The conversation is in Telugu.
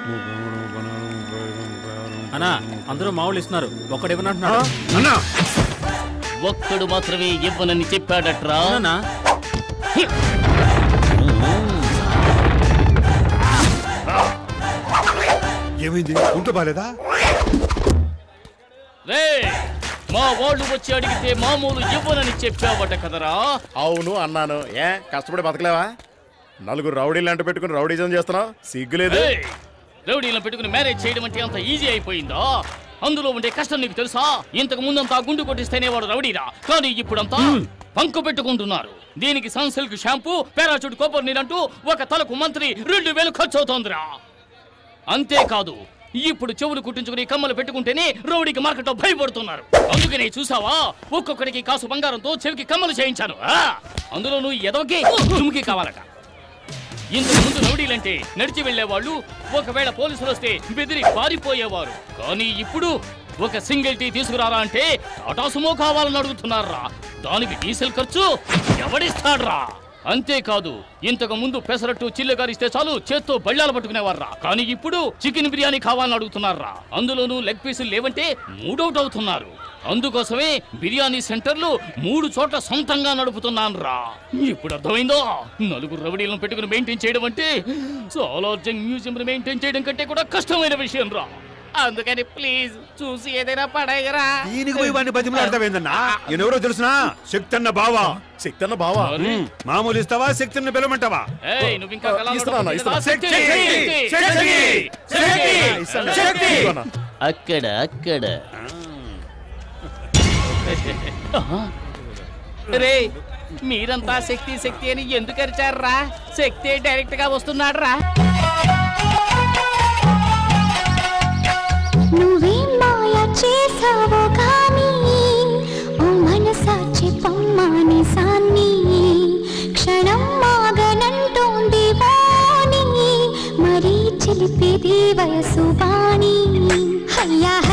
అన్నా అందరూ మామూలు ఇస్తున్నారు ఒకడు ఇవ్వనంటున్నాడు అన్నా ఒక్కడు మాత్రమే ఇవ్వనని చెప్పాడట్రా అవునా ఏమైంది ఉంట బాలేదా రే మా వాళ్ళు వచ్చి అడిగితే మామూలు ఇవ్వనని చెప్పావట కదరా అవును అన్నాను ఏ కష్టపడి బతకలేవా నలుగురు రౌడీలు అంట పెట్టుకుని రౌడీజం చేస్తున్నావు సిగ్గులేదు ఏయ్! రౌడీలను పెట్టుకుని మ్యారేజ్ చేయడం అంటే అంత ఈజీ అయిపోయిందా అందులో ఉండే కష్టం నీకు తెలుసా ఇంతకు ముందంతా గుండు కొట్టిస్తేనే వాడు రౌడీరా కానీ ఇప్పుడంతా పంకు పెట్టుకుంటున్నారు దీనికి సన్సిల్క్ షాంపూ పారాచూట్ కొబ్బరి నీరంటూ ఒక తలకు మంత్రి రెండు వేలు ఖర్చు అవుతోందిరా అంతేకాదు ఇప్పుడు చెవులు కుట్టించుకుని కమ్మలు పెట్టుకుంటేనే రౌడీకి మార్కెట్లో భయపడుతున్నారు అందుకనే చూసావా ఒక్కొక్కడికి కాసు బంగారంతో చెవికి కమ్మలు చేయించాను ఆ! అందులో నువ్వు ఎదవకి తుమ్కి కావాలట ఇంతకు ముందు రౌడీలంటే నడిచి వెళ్లేవాళ్ళు ఒకవేళ పోలీసులు వస్తే బెదిరి పారిపోయేవారు కానీ ఇప్పుడు ఒక సింగిల్ టీ తీసుకురారా అంటే టాటా సుమో కావాలని అడుగుతున్నారా దానికి డీజిల్ ఖర్చు ఎవడిస్తాడ్రా అంతేకాదు ఇంతకు ముందు పెసరట్టు చిల్లగారిస్తే చాలు చేత్తో బళ్ళాలు పట్టుకునేవారా కానీ ఇప్పుడు చికెన్ బిర్యానీ కావాలని అడుగుతున్నారా అందులోనూ లెగ్ పీసులు లేవంటే మూడౌట్ అవుతున్నారు అందుకోసమే బిర్యానీ సెంటర్లు మూడు చోట్ల సొంతంగా నడుపుతున్నాను రా ఇప్పుడు అర్థమైందో నలుగురు రవడీలను పెట్టుకుని మెయింటైన్ చేయడం అంటే సాలార్జంగ్ మ్యూజియం మెయింటైన్ చేయడం కంటే కూడా కష్టమైన విషయం రా అందుకని ప్లీజ్ చూసి ఏదైనా పడేయరా దీనికి పోయి వాడిని బతిమలాడతావేందన్నా ఈయనెవరో తెలుసునా శక్తన్న బావా శక్తి అన్న బావా అరే, మామూలు ఇస్తావా శక్తిని పిలవమంటావా ఏయ్, నువ్వు ఇంకా కళాలో ఇస్తున్నాను, పడుకుంటున్నావా? ఇస్తున్నాను. శక్తి, శక్తి, శక్తి, శక్తి. శక్తి ఇదిగో అన్న. అక్కడ అక్కడ రే మీరంతా శక్తి శక్తి అని ఎందుకు అరిచారా శక్తి డైరెక్ట్ గా వస్తున్నాడు రా నువ్వేం మాయ చేసావో కానీ ఓ మనసాచి పొమ్మాని సాన్ని క్షణం మాగనంటోంది వాణి మరీ చిలిపిది వయసు వాణి హయ్యా